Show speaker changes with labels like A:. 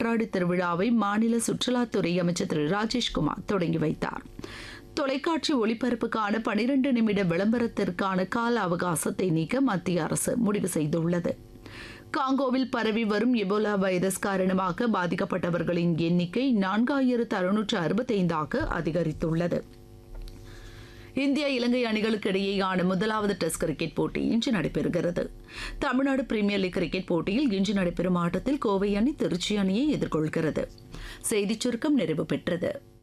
A: காட்ராடி திருவிழாவை மாநில சுற்றுலாத்துறை அமைச்சர் திரு ராஜேஷ்குமார் தொடங்கி வைத்தார் தொலைக்காட்சி ஒளிபரப்புக்கான பனிரெண்டு நிமிட விளம்பரத்திற்கான கால அவகாசத்தை நீக்க மத்திய அரசு முடிவு செய்துள்ளது காங்கோவில் பரவி வரும் எபோலா வைரஸ் காரணமாக பாதிக்கப்பட்டவர்களின் எண்ணிக்கை நான்காயிரத்து அறுநூற்று அறுபத்தைந்தாக அதிகரித்துள்ளது இந்தியா இலங்கை அணிகளுக்கு இடையேயான முதலாவது டெஸ்ட் கிரிக்கெட் போட்டி இன்று நடைபெறுகிறது தமிழ்நாடு பிரீமியர் லீக் கிரிக்கெட் போட்டியில் இன்று நடைபெறும் ஆட்டத்தில் கோவை அணி திருச்சி அணியை எதிர்கொள்கிறது செய்திச் சுருக்கம் நிறைவு பெற்றது